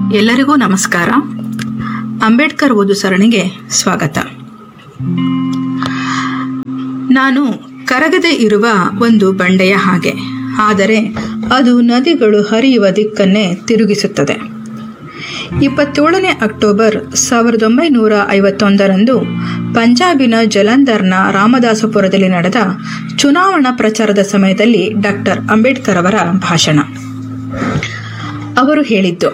ಎಲ್ಲರಿಗೂ ನಮಸ್ಕಾರ ಅಂಬೇಡ್ಕರ್ ಓದು ಸರಣಿಗೆ ಸ್ವಾಗತ ನಾನು ಕರಗದೆ ಇರುವ ಒಂದು ಬಂಡೆಯ ಹಾಗೆ ಆದರೆ ಅದು ನದಿಗಳು ಹರಿಯುವ ದಿಕ್ಕನ್ನೇ ತಿರುಗಿಸುತ್ತದೆ ಇಪ್ಪತ್ತೇಳನೇ ಅಕ್ಟೋಬರ್ ಸಾವಿರದ ಒಂಬೈನೂರ ಐವತ್ತೊಂದರಂದು ಪಂಜಾಬಿನ ಜಲಂಧರ್ನ ರಾಮದಾಸಪುರದಲ್ಲಿ ನಡೆದ ಚುನಾವಣಾ ಪ್ರಚಾರದ ಸಮಯದಲ್ಲಿ ಡಾಕ್ಟರ್ ಅಂಬೇಡ್ಕರ್ ಅವರ ಭಾಷಣ ಅವರು ಹೇಳಿದ್ದು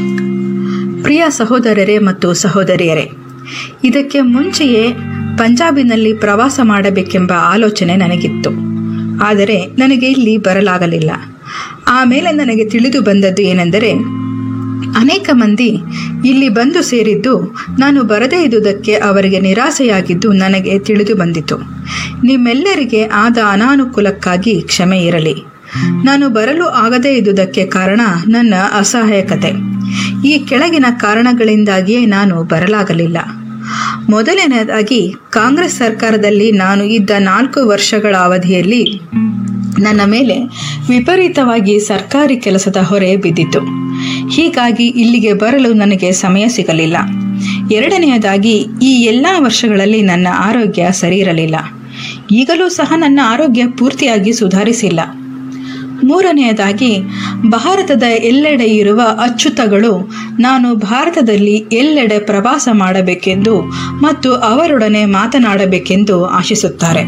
ಪ್ರಿಯ ಸಹೋದರರೇ ಮತ್ತು ಸಹೋದರಿಯರೇ ಇದಕ್ಕೆ ಮುಂಚೆಯೇ ಪಂಜಾಬಿನಲ್ಲಿ ಪ್ರವಾಸ ಮಾಡಬೇಕೆಂಬ ಆಲೋಚನೆ ನನಗಿತ್ತು ಆದರೆ ನನಗೆ ಇಲ್ಲಿ ಬರಲಾಗಲಿಲ್ಲ ಆಮೇಲೆ ನನಗೆ ತಿಳಿದು ಬಂದದ್ದು ಏನೆಂದರೆ ಅನೇಕ ಮಂದಿ ಇಲ್ಲಿ ಬಂದು ಸೇರಿದ್ದು ನಾನು ಬರದೇ ಇದ್ದುದಕ್ಕೆ ಅವರಿಗೆ ನಿರಾಸೆಯಾಗಿದ್ದು ನನಗೆ ತಿಳಿದು ಬಂದಿತು ನಿಮ್ಮೆಲ್ಲರಿಗೆ ಆದ ಅನಾನುಕೂಲಕ್ಕಾಗಿ ಕ್ಷಮೆ ಇರಲಿ ನಾನು ಬರಲು ಆಗದೇ ಇದ್ದುದಕ್ಕೆ ಕಾರಣ ನನ್ನ ಅಸಹಾಯಕತೆ ಈ ಕೆಳಗಿನ ಕಾರಣಗಳಿಂದಾಗಿಯೇ ನಾನು ಬರಲಾಗಲಿಲ್ಲ ಮೊದಲನೇದಾಗಿ ಕಾಂಗ್ರೆಸ್ ಸರ್ಕಾರದಲ್ಲಿ ನಾನು ಇದ್ದ ನಾಲ್ಕು ವರ್ಷಗಳ ಅವಧಿಯಲ್ಲಿ ನನ್ನ ಮೇಲೆ ವಿಪರೀತವಾಗಿ ಸರ್ಕಾರಿ ಕೆಲಸದ ಹೊರೆ ಬಿದ್ದಿತು ಹೀಗಾಗಿ ಇಲ್ಲಿಗೆ ಬರಲು ನನಗೆ ಸಮಯ ಸಿಗಲಿಲ್ಲ ಎರಡನೆಯದಾಗಿ ಈ ಎಲ್ಲ ವರ್ಷಗಳಲ್ಲಿ ನನ್ನ ಆರೋಗ್ಯ ಸರಿ ಇರಲಿಲ್ಲ ಈಗಲೂ ಸಹ ನನ್ನ ಆರೋಗ್ಯ ಪೂರ್ತಿಯಾಗಿ ಸುಧಾರಿಸಿಲ್ಲ ಮೂರನೆಯದಾಗಿ ಭಾರತದ ಎಲ್ಲೆಡೆ ಇರುವ ಅಚ್ಯುತಗಳು ನಾನು ಭಾರತದಲ್ಲಿ ಎಲ್ಲೆಡೆ ಪ್ರವಾಸ ಮಾಡಬೇಕೆಂದು ಮತ್ತು ಅವರೊಡನೆ ಮಾತನಾಡಬೇಕೆಂದು ಆಶಿಸುತ್ತಾರೆ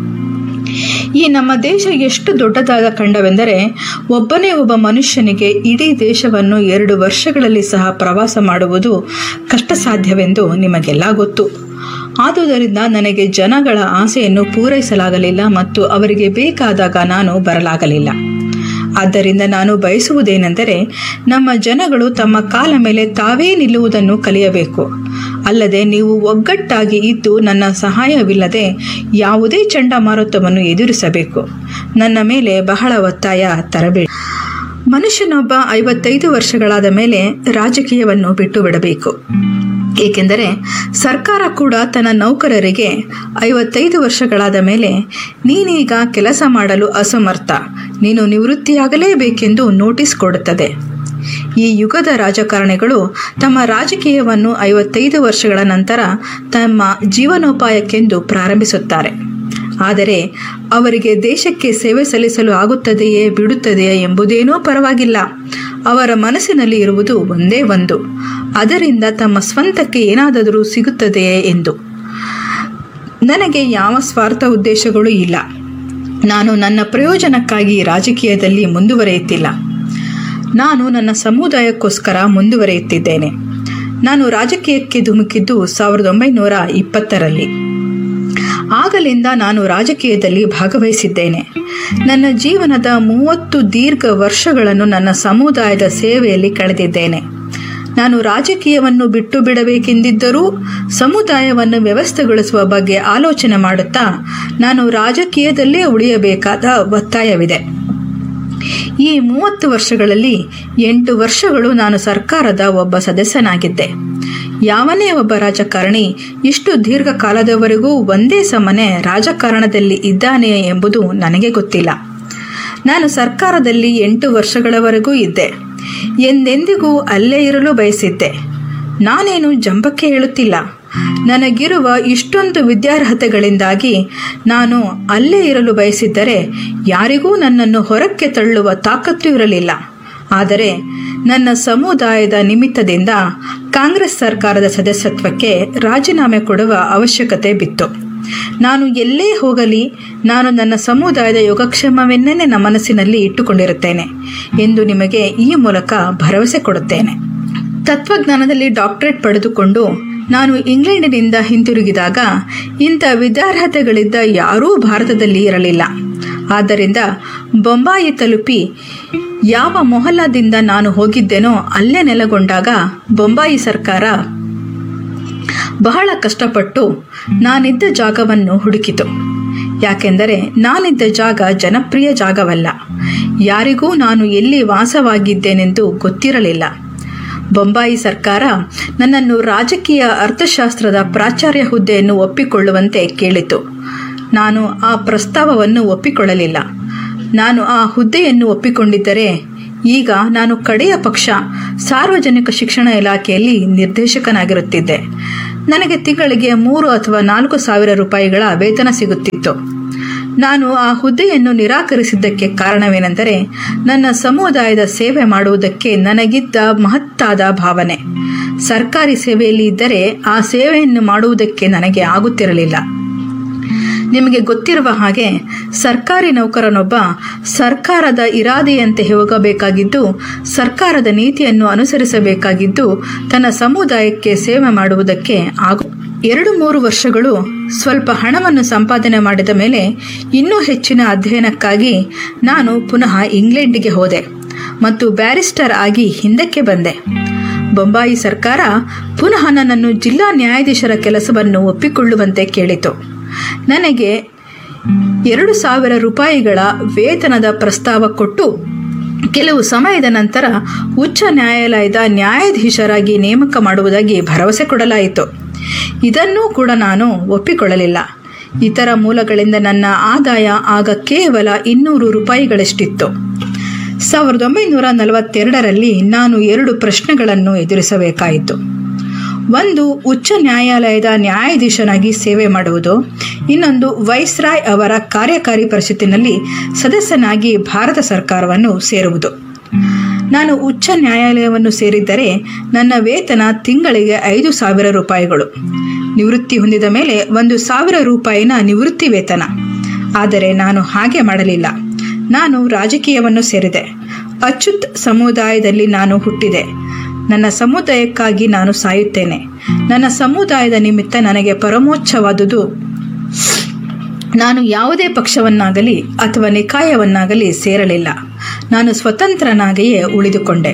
ಈ ನಮ್ಮ ದೇಶ ಎಷ್ಟು ದೊಡ್ಡದಾದ ಖಂಡವೆಂದರೆ ಒಬ್ಬನೇ ಒಬ್ಬ ಮನುಷ್ಯನಿಗೆ ಇಡೀ ದೇಶವನ್ನು ಎರಡು ವರ್ಷಗಳಲ್ಲಿ ಸಹ ಪ್ರವಾಸ ಮಾಡುವುದು ಕಷ್ಟ ಸಾಧ್ಯವೆಂದು ನಿಮಗೆಲ್ಲ ಗೊತ್ತು ಆದುದರಿಂದ ನನಗೆ ಜನಗಳ ಆಸೆಯನ್ನು ಪೂರೈಸಲಾಗಲಿಲ್ಲ ಮತ್ತು ಅವರಿಗೆ ಬೇಕಾದಾಗ ನಾನು ಬರಲಾಗಲಿಲ್ಲ ಆದ್ದರಿಂದ ನಾನು ಬಯಸುವುದೇನೆಂದರೆ ನಮ್ಮ ಜನಗಳು ತಮ್ಮ ಕಾಲ ಮೇಲೆ ತಾವೇ ನಿಲ್ಲುವುದನ್ನು ಕಲಿಯಬೇಕು ಅಲ್ಲದೆ ನೀವು ಒಗ್ಗಟ್ಟಾಗಿ ಇದ್ದು ನನ್ನ ಸಹಾಯವಿಲ್ಲದೆ ಯಾವುದೇ ಚಂಡಮಾರುತವನ್ನು ಎದುರಿಸಬೇಕು ನನ್ನ ಮೇಲೆ ಬಹಳ ಒತ್ತಾಯ ತರಬೇಡಿ ಮನುಷ್ಯನೊಬ್ಬ ಐವತ್ತೈದು ವರ್ಷಗಳಾದ ಮೇಲೆ ರಾಜಕೀಯವನ್ನು ಬಿಟ್ಟು ಬಿಡಬೇಕು ಏಕೆಂದರೆ ಸರ್ಕಾರ ಕೂಡ ತನ್ನ ನೌಕರರಿಗೆ ಐವತ್ತೈದು ವರ್ಷಗಳಾದ ಮೇಲೆ ನೀನೀಗ ಕೆಲಸ ಮಾಡಲು ಅಸಮರ್ಥ ನೀನು ನಿವೃತ್ತಿಯಾಗಲೇಬೇಕೆಂದು ನೋಟಿಸ್ ಕೊಡುತ್ತದೆ ಈ ಯುಗದ ರಾಜಕಾರಣಿಗಳು ತಮ್ಮ ರಾಜಕೀಯವನ್ನು ಐವತ್ತೈದು ವರ್ಷಗಳ ನಂತರ ತಮ್ಮ ಜೀವನೋಪಾಯಕ್ಕೆಂದು ಪ್ರಾರಂಭಿಸುತ್ತಾರೆ ಆದರೆ ಅವರಿಗೆ ದೇಶಕ್ಕೆ ಸೇವೆ ಸಲ್ಲಿಸಲು ಆಗುತ್ತದೆಯೇ ಬಿಡುತ್ತದೆಯೇ ಎಂಬುದೇನೂ ಪರವಾಗಿಲ್ಲ ಅವರ ಮನಸ್ಸಿನಲ್ಲಿ ಇರುವುದು ಒಂದೇ ಒಂದು ಅದರಿಂದ ತಮ್ಮ ಸ್ವಂತಕ್ಕೆ ಏನಾದರೂ ಸಿಗುತ್ತದೆಯೇ ಎಂದು ನನಗೆ ಯಾವ ಸ್ವಾರ್ಥ ಉದ್ದೇಶಗಳು ಇಲ್ಲ ನಾನು ನನ್ನ ಪ್ರಯೋಜನಕ್ಕಾಗಿ ರಾಜಕೀಯದಲ್ಲಿ ಮುಂದುವರಿಯುತ್ತಿಲ್ಲ ನಾನು ನನ್ನ ಸಮುದಾಯಕ್ಕೋಸ್ಕರ ಮುಂದುವರಿಯುತ್ತಿದ್ದೇನೆ ನಾನು ರಾಜಕೀಯಕ್ಕೆ ಧುಮುಕಿದ್ದು ಸಾವಿರದ ಒಂಬೈನೂರ ಇಪ್ಪತ್ತರಲ್ಲಿ ಆಗಲಿಂದ ನಾನು ರಾಜಕೀಯದಲ್ಲಿ ಭಾಗವಹಿಸಿದ್ದೇನೆ ನನ್ನ ಜೀವನದ ಮೂವತ್ತು ದೀರ್ಘ ವರ್ಷಗಳನ್ನು ನನ್ನ ಸಮುದಾಯದ ಸೇವೆಯಲ್ಲಿ ಕಳೆದಿದ್ದೇನೆ ನಾನು ರಾಜಕೀಯವನ್ನು ಬಿಟ್ಟು ಬಿಡಬೇಕೆಂದಿದ್ದರೂ ಸಮುದಾಯವನ್ನು ವ್ಯವಸ್ಥೆಗೊಳಿಸುವ ಬಗ್ಗೆ ಆಲೋಚನೆ ಮಾಡುತ್ತಾ ನಾನು ರಾಜಕೀಯದಲ್ಲೇ ಉಳಿಯಬೇಕಾದ ಒತ್ತಾಯವಿದೆ ಈ ಮೂವತ್ತು ವರ್ಷಗಳಲ್ಲಿ ಎಂಟು ವರ್ಷಗಳು ನಾನು ಸರ್ಕಾರದ ಒಬ್ಬ ಸದಸ್ಯನಾಗಿದ್ದೆ ಯಾವನೇ ಒಬ್ಬ ರಾಜಕಾರಣಿ ಇಷ್ಟು ದೀರ್ಘಕಾಲದವರೆಗೂ ಒಂದೇ ಸಮನೆ ರಾಜಕಾರಣದಲ್ಲಿ ಇದ್ದಾನೆಯೇ ಎಂಬುದು ನನಗೆ ಗೊತ್ತಿಲ್ಲ ನಾನು ಸರ್ಕಾರದಲ್ಲಿ ಎಂಟು ವರ್ಷಗಳವರೆಗೂ ಇದ್ದೆ ಎಂದೆಂದಿಗೂ ಅಲ್ಲೇ ಇರಲು ಬಯಸಿದ್ದೆ ನಾನೇನು ಜಂಬಕ್ಕೆ ಹೇಳುತ್ತಿಲ್ಲ ನನಗಿರುವ ಇಷ್ಟೊಂದು ವಿದ್ಯಾರ್ಹತೆಗಳಿಂದಾಗಿ ನಾನು ಅಲ್ಲೇ ಇರಲು ಬಯಸಿದ್ದರೆ ಯಾರಿಗೂ ನನ್ನನ್ನು ಹೊರಕ್ಕೆ ತಳ್ಳುವ ತಾಕತ್ತು ಇರಲಿಲ್ಲ ಆದರೆ ನನ್ನ ಸಮುದಾಯದ ನಿಮಿತ್ತದಿಂದ ಕಾಂಗ್ರೆಸ್ ಸರ್ಕಾರದ ಸದಸ್ಯತ್ವಕ್ಕೆ ರಾಜೀನಾಮೆ ಕೊಡುವ ಅವಶ್ಯಕತೆ ಬಿತ್ತು ನಾನು ಎಲ್ಲೇ ಹೋಗಲಿ ನಾನು ನನ್ನ ಸಮುದಾಯದ ಯೋಗಕ್ಷೇಮವನ್ನೇ ನನ್ನ ಮನಸ್ಸಿನಲ್ಲಿ ಇಟ್ಟುಕೊಂಡಿರುತ್ತೇನೆ ಎಂದು ನಿಮಗೆ ಈ ಮೂಲಕ ಭರವಸೆ ಕೊಡುತ್ತೇನೆ ತತ್ವಜ್ಞಾನದಲ್ಲಿ ಡಾಕ್ಟರೇಟ್ ಪಡೆದುಕೊಂಡು ನಾನು ಇಂಗ್ಲೆಂಡಿನಿಂದ ಹಿಂತಿರುಗಿದಾಗ ಇಂಥ ವಿದ್ಯಾರ್ಹತೆಗಳಿದ್ದ ಯಾರೂ ಭಾರತದಲ್ಲಿ ಇರಲಿಲ್ಲ ಆದ್ದರಿಂದ ಬೊಂಬಾಯಿ ತಲುಪಿ ಯಾವ ಮೊಹಲ್ಲಾದಿಂದ ನಾನು ಹೋಗಿದ್ದೇನೋ ಅಲ್ಲೇ ನೆಲೆಗೊಂಡಾಗ ಬೊಂಬಾಯಿ ಸರ್ಕಾರ ಬಹಳ ಕಷ್ಟಪಟ್ಟು ನಾನಿದ್ದ ಜಾಗವನ್ನು ಹುಡುಕಿತು ಯಾಕೆಂದರೆ ನಾನಿದ್ದ ಜಾಗ ಜನಪ್ರಿಯ ಜಾಗವಲ್ಲ ಯಾರಿಗೂ ನಾನು ಎಲ್ಲಿ ವಾಸವಾಗಿದ್ದೇನೆಂದು ಗೊತ್ತಿರಲಿಲ್ಲ ಬೊಂಬಾಯಿ ಸರ್ಕಾರ ನನ್ನನ್ನು ರಾಜಕೀಯ ಅರ್ಥಶಾಸ್ತ್ರದ ಪ್ರಾಚಾರ್ಯ ಹುದ್ದೆಯನ್ನು ಒಪ್ಪಿಕೊಳ್ಳುವಂತೆ ಕೇಳಿತು ನಾನು ಆ ಪ್ರಸ್ತಾವವನ್ನು ಒಪ್ಪಿಕೊಳ್ಳಲಿಲ್ಲ ನಾನು ಆ ಹುದ್ದೆಯನ್ನು ಒಪ್ಪಿಕೊಂಡಿದ್ದರೆ ಈಗ ನಾನು ಕಡೆಯ ಪಕ್ಷ ಸಾರ್ವಜನಿಕ ಶಿಕ್ಷಣ ಇಲಾಖೆಯಲ್ಲಿ ನಿರ್ದೇಶಕನಾಗಿರುತ್ತಿದ್ದೆ ನನಗೆ ತಿಂಗಳಿಗೆ ಮೂರು ಅಥವಾ ನಾಲ್ಕು ಸಾವಿರ ರೂಪಾಯಿಗಳ ವೇತನ ಸಿಗುತ್ತಿತ್ತು ನಾನು ಆ ಹುದ್ದೆಯನ್ನು ನಿರಾಕರಿಸಿದ್ದಕ್ಕೆ ಕಾರಣವೇನೆಂದರೆ ನನ್ನ ಸಮುದಾಯದ ಸೇವೆ ಮಾಡುವುದಕ್ಕೆ ನನಗಿದ್ದ ಮಹತ್ತಾದ ಭಾವನೆ ಸರ್ಕಾರಿ ಸೇವೆಯಲ್ಲಿ ಇದ್ದರೆ ಆ ಸೇವೆಯನ್ನು ಮಾಡುವುದಕ್ಕೆ ನನಗೆ ಆಗುತ್ತಿರಲಿಲ್ಲ ನಿಮಗೆ ಗೊತ್ತಿರುವ ಹಾಗೆ ಸರ್ಕಾರಿ ನೌಕರನೊಬ್ಬ ಸರ್ಕಾರದ ಇರಾದೆಯಂತೆ ಹೋಗಬೇಕಾಗಿದ್ದು ಸರ್ಕಾರದ ನೀತಿಯನ್ನು ಅನುಸರಿಸಬೇಕಾಗಿದ್ದು ತನ್ನ ಸಮುದಾಯಕ್ಕೆ ಸೇವೆ ಮಾಡುವುದಕ್ಕೆ ಆಗು ಎರಡು ಮೂರು ವರ್ಷಗಳು ಸ್ವಲ್ಪ ಹಣವನ್ನು ಸಂಪಾದನೆ ಮಾಡಿದ ಮೇಲೆ ಇನ್ನೂ ಹೆಚ್ಚಿನ ಅಧ್ಯಯನಕ್ಕಾಗಿ ನಾನು ಪುನಃ ಇಂಗ್ಲೆಂಡಿಗೆ ಹೋದೆ ಮತ್ತು ಬ್ಯಾರಿಸ್ಟರ್ ಆಗಿ ಹಿಂದಕ್ಕೆ ಬಂದೆ ಬೊಂಬಾಯಿ ಸರ್ಕಾರ ಪುನಃ ನನ್ನನ್ನು ಜಿಲ್ಲಾ ನ್ಯಾಯಾಧೀಶರ ಕೆಲಸವನ್ನು ಒಪ್ಪಿಕೊಳ್ಳುವಂತೆ ಕೇಳಿತು ನನಗೆ ಎರಡು ಸಾವಿರ ರೂಪಾಯಿಗಳ ವೇತನದ ಪ್ರಸ್ತಾವ ಕೊಟ್ಟು ಕೆಲವು ಸಮಯದ ನಂತರ ಉಚ್ಚ ನ್ಯಾಯಾಲಯದ ನ್ಯಾಯಾಧೀಶರಾಗಿ ನೇಮಕ ಮಾಡುವುದಾಗಿ ಭರವಸೆ ಕೊಡಲಾಯಿತು ಇದನ್ನೂ ಕೂಡ ನಾನು ಒಪ್ಪಿಕೊಳ್ಳಲಿಲ್ಲ ಇತರ ಮೂಲಗಳಿಂದ ನನ್ನ ಆದಾಯ ಆಗ ಕೇವಲ ಇನ್ನೂರು ರೂಪಾಯಿಗಳಷ್ಟಿತ್ತು ಸಾವಿರದ ಒಂಬೈನೂರ ನಲವತ್ತೆರಡರಲ್ಲಿ ನಾನು ಎರಡು ಪ್ರಶ್ನೆಗಳನ್ನು ಎದುರಿಸಬೇಕಾಯಿತು ಒಂದು ಉಚ್ಚ ನ್ಯಾಯಾಲಯದ ನ್ಯಾಯಾಧೀಶನಾಗಿ ಸೇವೆ ಮಾಡುವುದು ಇನ್ನೊಂದು ವೈಸ್ರಾಯ್ ಅವರ ಕಾರ್ಯಕಾರಿ ಪರಿಷತ್ತಿನಲ್ಲಿ ಸದಸ್ಯನಾಗಿ ಭಾರತ ಸರ್ಕಾರವನ್ನು ಸೇರುವುದು ನಾನು ಉಚ್ಚ ನ್ಯಾಯಾಲಯವನ್ನು ಸೇರಿದ್ದರೆ ನನ್ನ ವೇತನ ತಿಂಗಳಿಗೆ ಐದು ಸಾವಿರ ರೂಪಾಯಿಗಳು ನಿವೃತ್ತಿ ಹೊಂದಿದ ಮೇಲೆ ಒಂದು ಸಾವಿರ ರೂಪಾಯಿನ ನಿವೃತ್ತಿ ವೇತನ ಆದರೆ ನಾನು ಹಾಗೆ ಮಾಡಲಿಲ್ಲ ನಾನು ರಾಜಕೀಯವನ್ನು ಸೇರಿದೆ ಅಚ್ಯುತ್ ಸಮುದಾಯದಲ್ಲಿ ನಾನು ಹುಟ್ಟಿದೆ ನನ್ನ ಸಮುದಾಯಕ್ಕಾಗಿ ನಾನು ಸಾಯುತ್ತೇನೆ ನನ್ನ ಸಮುದಾಯದ ನಿಮಿತ್ತ ನನಗೆ ಪರಮೋಚ್ಛವಾದುದು ನಾನು ಯಾವುದೇ ಪಕ್ಷವನ್ನಾಗಲಿ ಅಥವಾ ನಿಕಾಯವನ್ನಾಗಲಿ ಸೇರಲಿಲ್ಲ ನಾನು ಸ್ವತಂತ್ರನಾಗಿಯೇ ಉಳಿದುಕೊಂಡೆ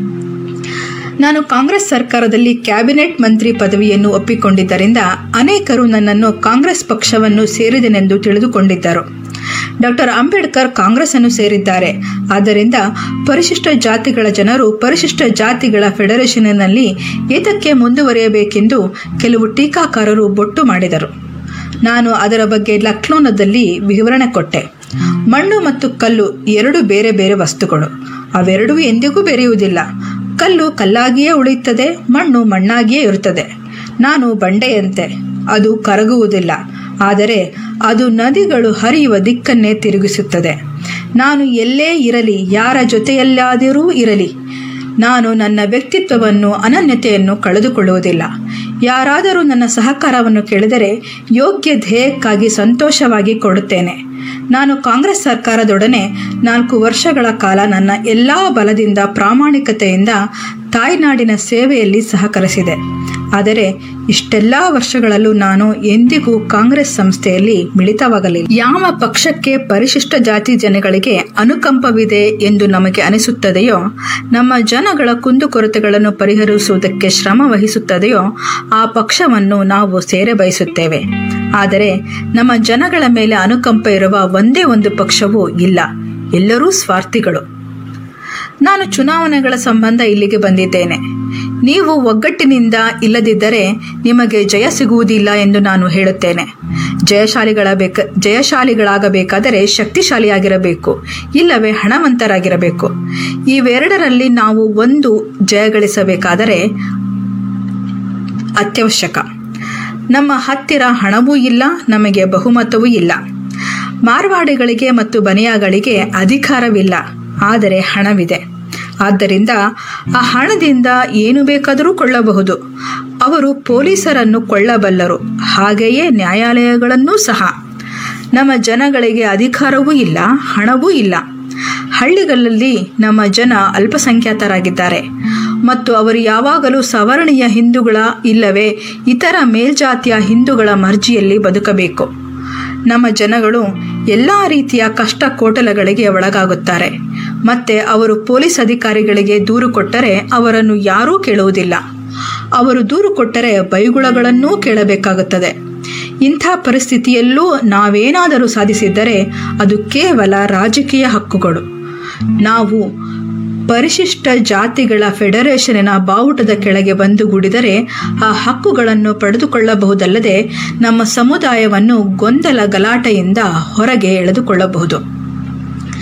ನಾನು ಕಾಂಗ್ರೆಸ್ ಸರ್ಕಾರದಲ್ಲಿ ಕ್ಯಾಬಿನೆಟ್ ಮಂತ್ರಿ ಪದವಿಯನ್ನು ಒಪ್ಪಿಕೊಂಡಿದ್ದರಿಂದ ಅನೇಕರು ನನ್ನನ್ನು ಕಾಂಗ್ರೆಸ್ ಪಕ್ಷವನ್ನು ಸೇರಿದೆನೆಂದು ತಿಳಿದುಕೊಂಡಿದ್ದರು ಡಾಕ್ಟರ್ ಅಂಬೇಡ್ಕರ್ ಕಾಂಗ್ರೆಸ್ ಅನ್ನು ಸೇರಿದ್ದಾರೆ ಆದ್ದರಿಂದ ಪರಿಶಿಷ್ಟ ಜಾತಿಗಳ ಜನರು ಪರಿಶಿಷ್ಟ ಜಾತಿಗಳ ಫೆಡರೇಷನ್ನಲ್ಲಿ ಏತಕ್ಕೆ ಮುಂದುವರಿಯಬೇಕೆಂದು ಕೆಲವು ಟೀಕಾಕಾರರು ಬೊಟ್ಟು ಮಾಡಿದರು ನಾನು ಅದರ ಬಗ್ಗೆ ಲಕ್ನೋನದಲ್ಲಿ ವಿವರಣೆ ಕೊಟ್ಟೆ ಮಣ್ಣು ಮತ್ತು ಕಲ್ಲು ಎರಡು ಬೇರೆ ಬೇರೆ ವಸ್ತುಗಳು ಅವೆರಡೂ ಎಂದಿಗೂ ಬೆರೆಯುವುದಿಲ್ಲ ಕಲ್ಲು ಕಲ್ಲಾಗಿಯೇ ಉಳಿಯುತ್ತದೆ ಮಣ್ಣು ಮಣ್ಣಾಗಿಯೇ ಇರುತ್ತದೆ ನಾನು ಬಂಡೆಯಂತೆ ಅದು ಕರಗುವುದಿಲ್ಲ ಆದರೆ ಅದು ನದಿಗಳು ಹರಿಯುವ ದಿಕ್ಕನ್ನೇ ತಿರುಗಿಸುತ್ತದೆ ನಾನು ಎಲ್ಲೇ ಇರಲಿ ಯಾರ ಜೊತೆಯಲ್ಲಾದರೂ ಇರಲಿ ನಾನು ನನ್ನ ವ್ಯಕ್ತಿತ್ವವನ್ನು ಅನನ್ಯತೆಯನ್ನು ಕಳೆದುಕೊಳ್ಳುವುದಿಲ್ಲ ಯಾರಾದರೂ ನನ್ನ ಸಹಕಾರವನ್ನು ಕೇಳಿದರೆ ಯೋಗ್ಯ ಧ್ಯೇಯಕ್ಕಾಗಿ ಸಂತೋಷವಾಗಿ ಕೊಡುತ್ತೇನೆ ನಾನು ಕಾಂಗ್ರೆಸ್ ಸರ್ಕಾರದೊಡನೆ ನಾಲ್ಕು ವರ್ಷಗಳ ಕಾಲ ನನ್ನ ಎಲ್ಲ ಬಲದಿಂದ ಪ್ರಾಮಾಣಿಕತೆಯಿಂದ ತಾಯ್ನಾಡಿನ ಸೇವೆಯಲ್ಲಿ ಸಹಕರಿಸಿದೆ ಆದರೆ ಇಷ್ಟೆಲ್ಲ ವರ್ಷಗಳಲ್ಲೂ ನಾನು ಎಂದಿಗೂ ಕಾಂಗ್ರೆಸ್ ಸಂಸ್ಥೆಯಲ್ಲಿ ಮಿಳಿತವಾಗಲಿಲ್ಲ ಯಾವ ಪಕ್ಷಕ್ಕೆ ಪರಿಶಿಷ್ಟ ಜಾತಿ ಜನಗಳಿಗೆ ಅನುಕಂಪವಿದೆ ಎಂದು ನಮಗೆ ಅನಿಸುತ್ತದೆಯೋ ನಮ್ಮ ಜನಗಳ ಕುಂದುಕೊರತೆಗಳನ್ನು ಪರಿಹರಿಸುವುದಕ್ಕೆ ಶ್ರಮ ವಹಿಸುತ್ತದೆಯೋ ಆ ಪಕ್ಷವನ್ನು ನಾವು ಸೇರೆ ಬಯಸುತ್ತೇವೆ ಆದರೆ ನಮ್ಮ ಜನಗಳ ಮೇಲೆ ಅನುಕಂಪ ಇರುವ ಒಂದೇ ಒಂದು ಪಕ್ಷವೂ ಇಲ್ಲ ಎಲ್ಲರೂ ಸ್ವಾರ್ಥಿಗಳು ನಾನು ಚುನಾವಣೆಗಳ ಸಂಬಂಧ ಇಲ್ಲಿಗೆ ಬಂದಿದ್ದೇನೆ ನೀವು ಒಗ್ಗಟ್ಟಿನಿಂದ ಇಲ್ಲದಿದ್ದರೆ ನಿಮಗೆ ಜಯ ಸಿಗುವುದಿಲ್ಲ ಎಂದು ನಾನು ಹೇಳುತ್ತೇನೆ ಜಯಶಾಲಿಗಳ ಬೇಕ ಜಯಶಾಲಿಗಳಾಗಬೇಕಾದರೆ ಶಕ್ತಿಶಾಲಿಯಾಗಿರಬೇಕು ಇಲ್ಲವೇ ಹಣವಂತರಾಗಿರಬೇಕು ಇವೆರಡರಲ್ಲಿ ನಾವು ಒಂದು ಜಯಗಳಿಸಬೇಕಾದರೆ ಅತ್ಯವಶ್ಯಕ ನಮ್ಮ ಹತ್ತಿರ ಹಣವೂ ಇಲ್ಲ ನಮಗೆ ಬಹುಮತವೂ ಇಲ್ಲ ಮಾರ್ವಾಡಿಗಳಿಗೆ ಮತ್ತು ಬನಿಯಾಗಳಿಗೆ ಅಧಿಕಾರವಿಲ್ಲ ಆದರೆ ಹಣವಿದೆ ಆದ್ದರಿಂದ ಆ ಹಣದಿಂದ ಏನು ಬೇಕಾದರೂ ಕೊಳ್ಳಬಹುದು ಅವರು ಪೊಲೀಸರನ್ನು ಕೊಳ್ಳಬಲ್ಲರು ಹಾಗೆಯೇ ನ್ಯಾಯಾಲಯಗಳನ್ನೂ ಸಹ ನಮ್ಮ ಜನಗಳಿಗೆ ಅಧಿಕಾರವೂ ಇಲ್ಲ ಹಣವೂ ಇಲ್ಲ ಹಳ್ಳಿಗಳಲ್ಲಿ ನಮ್ಮ ಜನ ಅಲ್ಪಸಂಖ್ಯಾತರಾಗಿದ್ದಾರೆ ಮತ್ತು ಅವರು ಯಾವಾಗಲೂ ಸವರ್ಣೀಯ ಹಿಂದೂಗಳ ಇಲ್ಲವೇ ಇತರ ಮೇಲ್ಜಾತಿಯ ಹಿಂದೂಗಳ ಮರ್ಜಿಯಲ್ಲಿ ಬದುಕಬೇಕು ನಮ್ಮ ಜನಗಳು ಎಲ್ಲ ರೀತಿಯ ಕಷ್ಟ ಕೋಟಲಗಳಿಗೆ ಒಳಗಾಗುತ್ತಾರೆ ಮತ್ತೆ ಅವರು ಪೊಲೀಸ್ ಅಧಿಕಾರಿಗಳಿಗೆ ದೂರು ಕೊಟ್ಟರೆ ಅವರನ್ನು ಯಾರೂ ಕೇಳುವುದಿಲ್ಲ ಅವರು ದೂರು ಕೊಟ್ಟರೆ ಬೈಗುಳಗಳನ್ನೂ ಕೇಳಬೇಕಾಗುತ್ತದೆ ಇಂಥ ಪರಿಸ್ಥಿತಿಯಲ್ಲೂ ನಾವೇನಾದರೂ ಸಾಧಿಸಿದ್ದರೆ ಅದು ಕೇವಲ ರಾಜಕೀಯ ಹಕ್ಕುಗಳು ನಾವು ಪರಿಶಿಷ್ಟ ಜಾತಿಗಳ ಫೆಡರೇಷನಿನ ಬಾವುಟದ ಕೆಳಗೆ ಬಂದುಗೂಡಿದರೆ ಆ ಹಕ್ಕುಗಳನ್ನು ಪಡೆದುಕೊಳ್ಳಬಹುದಲ್ಲದೆ ನಮ್ಮ ಸಮುದಾಯವನ್ನು ಗೊಂದಲ ಗಲಾಟೆಯಿಂದ ಹೊರಗೆ ಎಳೆದುಕೊಳ್ಳಬಹುದು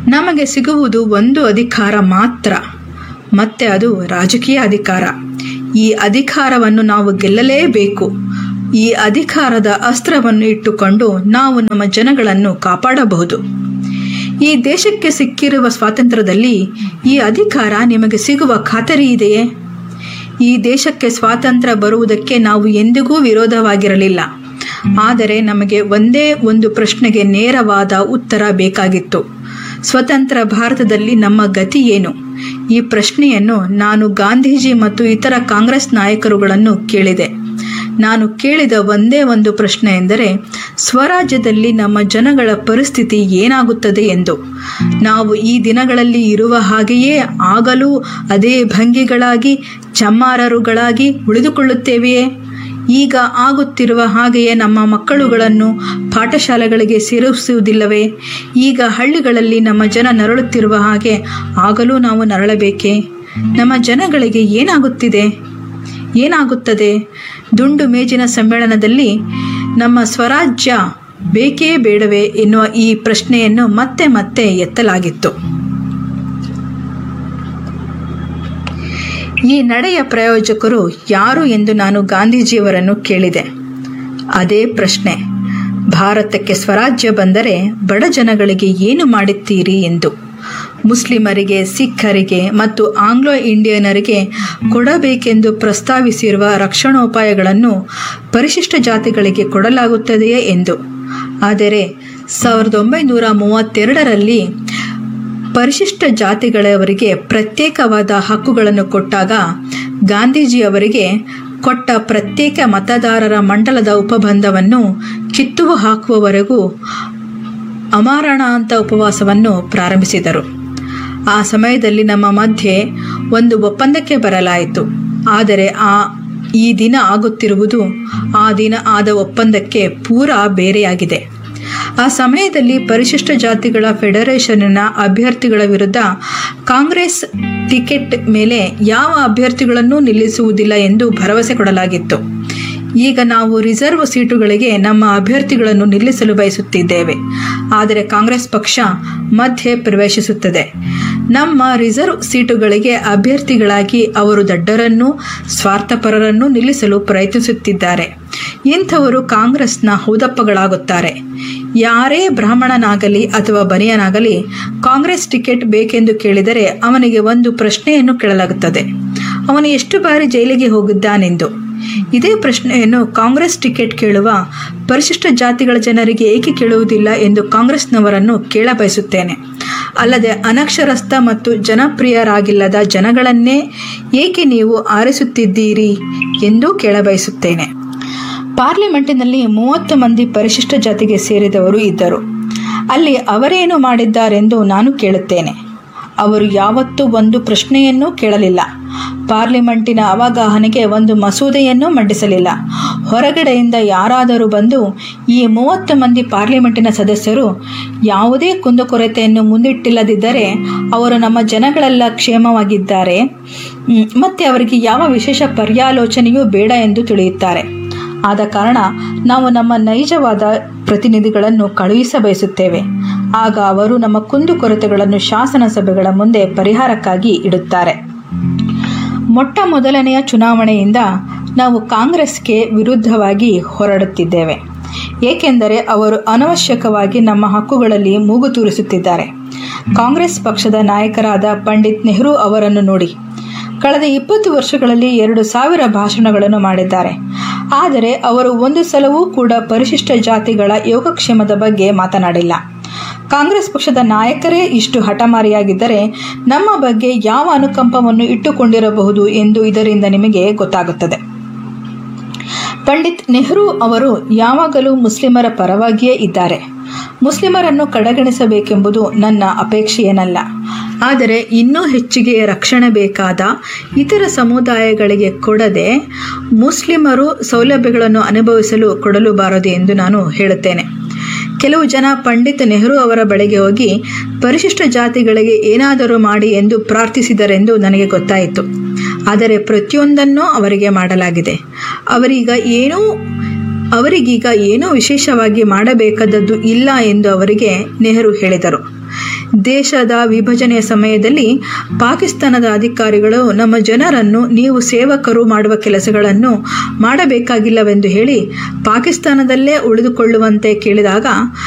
ನಮಗೆ ಸಿಗುವುದು ಒಂದು ಅಧಿಕಾರ ಮಾತ್ರ ಮತ್ತೆ ಅದು ರಾಜಕೀಯ ಅಧಿಕಾರ ಈ ಅಧಿಕಾರವನ್ನು ನಾವು ಗೆಲ್ಲಲೇಬೇಕು ಈ ಅಧಿಕಾರದ ಅಸ್ತ್ರವನ್ನು ಇಟ್ಟುಕೊಂಡು ನಾವು ನಮ್ಮ ಜನಗಳನ್ನು ಕಾಪಾಡಬಹುದು ಈ ದೇಶಕ್ಕೆ ಸಿಕ್ಕಿರುವ ಸ್ವಾತಂತ್ರ್ಯದಲ್ಲಿ ಈ ಅಧಿಕಾರ ನಿಮಗೆ ಸಿಗುವ ಖಾತರಿ ಇದೆಯೇ ಈ ದೇಶಕ್ಕೆ ಸ್ವಾತಂತ್ರ್ಯ ಬರುವುದಕ್ಕೆ ನಾವು ಎಂದಿಗೂ ವಿರೋಧವಾಗಿರಲಿಲ್ಲ ಆದರೆ ನಮಗೆ ಒಂದೇ ಒಂದು ಪ್ರಶ್ನೆಗೆ ನೇರವಾದ ಉತ್ತರ ಬೇಕಾಗಿತ್ತು ಸ್ವತಂತ್ರ ಭಾರತದಲ್ಲಿ ನಮ್ಮ ಗತಿ ಏನು ಈ ಪ್ರಶ್ನೆಯನ್ನು ನಾನು ಗಾಂಧೀಜಿ ಮತ್ತು ಇತರ ಕಾಂಗ್ರೆಸ್ ನಾಯಕರುಗಳನ್ನು ಕೇಳಿದೆ ನಾನು ಕೇಳಿದ ಒಂದೇ ಒಂದು ಪ್ರಶ್ನೆ ಎಂದರೆ ಸ್ವರಾಜ್ಯದಲ್ಲಿ ನಮ್ಮ ಜನಗಳ ಪರಿಸ್ಥಿತಿ ಏನಾಗುತ್ತದೆ ಎಂದು ನಾವು ಈ ದಿನಗಳಲ್ಲಿ ಇರುವ ಹಾಗೆಯೇ ಆಗಲೂ ಅದೇ ಭಂಗಿಗಳಾಗಿ ಚಮ್ಮಾರರುಗಳಾಗಿ ಉಳಿದುಕೊಳ್ಳುತ್ತೇವೆಯೇ ಈಗ ಆಗುತ್ತಿರುವ ಹಾಗೆಯೇ ನಮ್ಮ ಮಕ್ಕಳುಗಳನ್ನು ಪಾಠಶಾಲೆಗಳಿಗೆ ಸೇರಿಸುವುದಿಲ್ಲವೇ ಈಗ ಹಳ್ಳಿಗಳಲ್ಲಿ ನಮ್ಮ ಜನ ನರಳುತ್ತಿರುವ ಹಾಗೆ ಆಗಲೂ ನಾವು ನರಳಬೇಕೇ ನಮ್ಮ ಜನಗಳಿಗೆ ಏನಾಗುತ್ತಿದೆ ಏನಾಗುತ್ತದೆ ದುಂಡು ಮೇಜಿನ ಸಮ್ಮೇಳನದಲ್ಲಿ ನಮ್ಮ ಸ್ವರಾಜ್ಯ ಬೇಕೇ ಬೇಡವೇ ಎನ್ನುವ ಈ ಪ್ರಶ್ನೆಯನ್ನು ಮತ್ತೆ ಮತ್ತೆ ಎತ್ತಲಾಗಿತ್ತು ಈ ನಡೆಯ ಪ್ರಾಯೋಜಕರು ಯಾರು ಎಂದು ನಾನು ಗಾಂಧೀಜಿಯವರನ್ನು ಕೇಳಿದೆ ಅದೇ ಪ್ರಶ್ನೆ ಭಾರತಕ್ಕೆ ಸ್ವರಾಜ್ಯ ಬಂದರೆ ಬಡ ಜನಗಳಿಗೆ ಏನು ಮಾಡುತ್ತೀರಿ ಎಂದು ಮುಸ್ಲಿಮರಿಗೆ ಸಿಖ್ಖರಿಗೆ ಮತ್ತು ಆಂಗ್ಲೋ ಇಂಡಿಯನರಿಗೆ ಕೊಡಬೇಕೆಂದು ಪ್ರಸ್ತಾವಿಸಿರುವ ರಕ್ಷಣೋಪಾಯಗಳನ್ನು ಪರಿಶಿಷ್ಟ ಜಾತಿಗಳಿಗೆ ಕೊಡಲಾಗುತ್ತದೆಯೇ ಎಂದು ಆದರೆ ಸಾವಿರದ ಒಂಬೈನೂರ ಮೂವತ್ತೆರಡರಲ್ಲಿ ಪರಿಶಿಷ್ಟ ಜಾತಿಗಳವರಿಗೆ ಪ್ರತ್ಯೇಕವಾದ ಹಕ್ಕುಗಳನ್ನು ಕೊಟ್ಟಾಗ ಗಾಂಧೀಜಿಯವರಿಗೆ ಕೊಟ್ಟ ಪ್ರತ್ಯೇಕ ಮತದಾರರ ಮಂಡಲದ ಉಪಬಂಧವನ್ನು ಕಿತ್ತುವ ಹಾಕುವವರೆಗೂ ಅಮಾರಣಾಂತ ಉಪವಾಸವನ್ನು ಪ್ರಾರಂಭಿಸಿದರು ಆ ಸಮಯದಲ್ಲಿ ನಮ್ಮ ಮಧ್ಯೆ ಒಂದು ಒಪ್ಪಂದಕ್ಕೆ ಬರಲಾಯಿತು ಆದರೆ ಆ ಈ ದಿನ ಆಗುತ್ತಿರುವುದು ಆ ದಿನ ಆದ ಒಪ್ಪಂದಕ್ಕೆ ಪೂರಾ ಬೇರೆಯಾಗಿದೆ ಆ ಸಮಯದಲ್ಲಿ ಪರಿಶಿಷ್ಟ ಜಾತಿಗಳ ಫೆಡರೇಷನ್ನ ಅಭ್ಯರ್ಥಿಗಳ ವಿರುದ್ಧ ಕಾಂಗ್ರೆಸ್ ಟಿಕೆಟ್ ಮೇಲೆ ಯಾವ ಅಭ್ಯರ್ಥಿಗಳನ್ನೂ ನಿಲ್ಲಿಸುವುದಿಲ್ಲ ಎಂದು ಭರವಸೆ ಕೊಡಲಾಗಿತ್ತು ಈಗ ನಾವು ರಿಸರ್ವ್ ಸೀಟುಗಳಿಗೆ ನಮ್ಮ ಅಭ್ಯರ್ಥಿಗಳನ್ನು ನಿಲ್ಲಿಸಲು ಬಯಸುತ್ತಿದ್ದೇವೆ ಆದರೆ ಕಾಂಗ್ರೆಸ್ ಪಕ್ಷ ಮಧ್ಯೆ ಪ್ರವೇಶಿಸುತ್ತದೆ ನಮ್ಮ ರಿಸರ್ವ್ ಸೀಟುಗಳಿಗೆ ಅಭ್ಯರ್ಥಿಗಳಾಗಿ ಅವರು ದಡ್ಡರನ್ನು ಸ್ವಾರ್ಥಪರರನ್ನು ನಿಲ್ಲಿಸಲು ಪ್ರಯತ್ನಿಸುತ್ತಿದ್ದಾರೆ ಇಂಥವರು ಕಾಂಗ್ರೆಸ್ನ ಹೌದಪ್ಪಗಳಾಗುತ್ತಾರೆ ಯಾರೇ ಬ್ರಾಹ್ಮಣನಾಗಲಿ ಅಥವಾ ಬನಿಯನಾಗಲಿ ಕಾಂಗ್ರೆಸ್ ಟಿಕೆಟ್ ಬೇಕೆಂದು ಕೇಳಿದರೆ ಅವನಿಗೆ ಒಂದು ಪ್ರಶ್ನೆಯನ್ನು ಕೇಳಲಾಗುತ್ತದೆ ಅವನು ಎಷ್ಟು ಬಾರಿ ಜೈಲಿಗೆ ಹೋಗಿದ್ದಾನೆಂದು ಇದೇ ಪ್ರಶ್ನೆಯನ್ನು ಕಾಂಗ್ರೆಸ್ ಟಿಕೆಟ್ ಕೇಳುವ ಪರಿಶಿಷ್ಟ ಜಾತಿಗಳ ಜನರಿಗೆ ಏಕೆ ಕೇಳುವುದಿಲ್ಲ ಎಂದು ಕಾಂಗ್ರೆಸ್ನವರನ್ನು ಕೇಳ ಬಯಸುತ್ತೇನೆ ಅಲ್ಲದೆ ಅನಕ್ಷರಸ್ಥ ಮತ್ತು ಜನಪ್ರಿಯರಾಗಿಲ್ಲದ ಜನಗಳನ್ನೇ ಏಕೆ ನೀವು ಆರಿಸುತ್ತಿದ್ದೀರಿ ಎಂದು ಕೇಳಬಯಸುತ್ತೇನೆ ಪಾರ್ಲಿಮೆಂಟಿನಲ್ಲಿ ಮೂವತ್ತು ಮಂದಿ ಪರಿಶಿಷ್ಟ ಜಾತಿಗೆ ಸೇರಿದವರು ಇದ್ದರು ಅಲ್ಲಿ ಅವರೇನು ಮಾಡಿದ್ದಾರೆಂದು ನಾನು ಕೇಳುತ್ತೇನೆ ಅವರು ಯಾವತ್ತೂ ಒಂದು ಪ್ರಶ್ನೆಯನ್ನೂ ಕೇಳಲಿಲ್ಲ ಪಾರ್ಲಿಮೆಂಟಿನ ಅವಗಾಹನೆಗೆ ಒಂದು ಮಸೂದೆಯನ್ನೂ ಮಂಡಿಸಲಿಲ್ಲ ಹೊರಗಡೆಯಿಂದ ಯಾರಾದರೂ ಬಂದು ಈ ಮೂವತ್ತು ಮಂದಿ ಪಾರ್ಲಿಮೆಂಟಿನ ಸದಸ್ಯರು ಯಾವುದೇ ಕುಂದುಕೊರತೆಯನ್ನು ಮುಂದಿಟ್ಟಿಲ್ಲದಿದ್ದರೆ ಅವರು ನಮ್ಮ ಜನಗಳೆಲ್ಲ ಕ್ಷೇಮವಾಗಿದ್ದಾರೆ ಮ್, ಮತ್ತೆ ಅವರಿಗೆ ಯಾವ ವಿಶೇಷ ಪರ್ಯಾಲೋಚನೆಯೂ ಬೇಡ ಎಂದು ತಿಳಿಯುತ್ತಾರೆ ಆದ ಕಾರಣ ನಾವು ನಮ್ಮ ನೈಜವಾದ ಪ್ರತಿನಿಧಿಗಳನ್ನು ಕಳುಹಿಸ ಬಯಸುತ್ತೇವೆ ಆಗ ಅವರು ನಮ್ಮ ಕುಂದುಕೊರತೆಗಳನ್ನು ಶಾಸನ ಸಭೆಗಳ ಮುಂದೆ ಪರಿಹಾರಕ್ಕಾಗಿ ಇಡುತ್ತಾರೆ ಮೊಟ್ಟ ಮೊದಲನೆಯ ಚುನಾವಣೆಯಿಂದ ನಾವು ಕಾಂಗ್ರೆಸ್ಗೆ ವಿರುದ್ಧವಾಗಿ ಹೊರಡುತ್ತಿದ್ದೇವೆ ಏಕೆಂದರೆ ಅವರು ಅನವಶ್ಯಕವಾಗಿ ನಮ್ಮ ಹಕ್ಕುಗಳಲ್ಲಿ ಮೂಗು ತೂರಿಸುತ್ತಿದ್ದಾರೆ ಕಾಂಗ್ರೆಸ್ ಪಕ್ಷದ ನಾಯಕರಾದ ಪಂಡಿತ್ ನೆಹರು ಅವರನ್ನು ನೋಡಿ ಕಳೆದ ಇಪ್ಪತ್ತು ವರ್ಷಗಳಲ್ಲಿ ಎರಡು ಸಾವಿರ ಭಾಷಣಗಳನ್ನು ಮಾಡಿದ್ದಾರೆ ಆದರೆ ಅವರು ಒಂದು ಸಲವೂ ಕೂಡ ಪರಿಶಿಷ್ಟ ಜಾತಿಗಳ ಯೋಗಕ್ಷೇಮದ ಬಗ್ಗೆ ಮಾತನಾಡಿಲ್ಲ ಕಾಂಗ್ರೆಸ್ ಪಕ್ಷದ ನಾಯಕರೇ ಇಷ್ಟು ಹಠಮಾರಿಯಾಗಿದ್ದರೆ ನಮ್ಮ ಬಗ್ಗೆ ಯಾವ ಅನುಕಂಪವನ್ನು ಇಟ್ಟುಕೊಂಡಿರಬಹುದು ಎಂದು ಇದರಿಂದ ನಿಮಗೆ ಗೊತ್ತಾಗುತ್ತದೆ ಪಂಡಿತ್ ನೆಹರು ಅವರು ಯಾವಾಗಲೂ ಮುಸ್ಲಿಮರ ಪರವಾಗಿಯೇ ಇದ್ದಾರೆ ಮುಸ್ಲಿಮರನ್ನು ಕಡೆಗಣಿಸಬೇಕೆಂಬುದು ನನ್ನ ಅಪೇಕ್ಷೆಯೇನಲ್ಲ ಆದರೆ ಇನ್ನೂ ಹೆಚ್ಚಿಗೆ ರಕ್ಷಣೆ ಬೇಕಾದ ಇತರ ಸಮುದಾಯಗಳಿಗೆ ಕೊಡದೆ ಮುಸ್ಲಿಮರು ಸೌಲಭ್ಯಗಳನ್ನು ಅನುಭವಿಸಲು ಕೊಡಲು ಬಾರದು ಎಂದು ನಾನು ಹೇಳುತ್ತೇನೆ ಕೆಲವು ಜನ ಪಂಡಿತ್ ನೆಹರು ಅವರ ಬಳಿಗೆ ಹೋಗಿ ಪರಿಶಿಷ್ಟ ಜಾತಿಗಳಿಗೆ ಏನಾದರೂ ಮಾಡಿ ಎಂದು ಪ್ರಾರ್ಥಿಸಿದರೆಂದು ನನಗೆ ಗೊತ್ತಾಯಿತು ಆದರೆ ಪ್ರತಿಯೊಂದನ್ನೂ ಅವರಿಗೆ ಮಾಡಲಾಗಿದೆ ಅವರೀಗ ಏನೂ ಅವರಿಗೀಗ ಏನೂ ವಿಶೇಷವಾಗಿ ಮಾಡಬೇಕಾದದ್ದು ಇಲ್ಲ ಎಂದು ಅವರಿಗೆ ನೆಹರು ಹೇಳಿದರು ದೇಶದ ವಿಭಜನೆಯ ಸಮಯದಲ್ಲಿ ಪಾಕಿಸ್ತಾನದ ಅಧಿಕಾರಿಗಳು ನಮ್ಮ ಜನರನ್ನು ನೀವು ಸೇವಕರು ಮಾಡುವ ಕೆಲಸಗಳನ್ನು ಮಾಡಬೇಕಾಗಿಲ್ಲವೆಂದು ಹೇಳಿ ಪಾಕಿಸ್ತಾನದಲ್ಲೇ ಉಳಿದುಕೊಳ್ಳುವಂತೆ ಕೇಳಿದಾಗ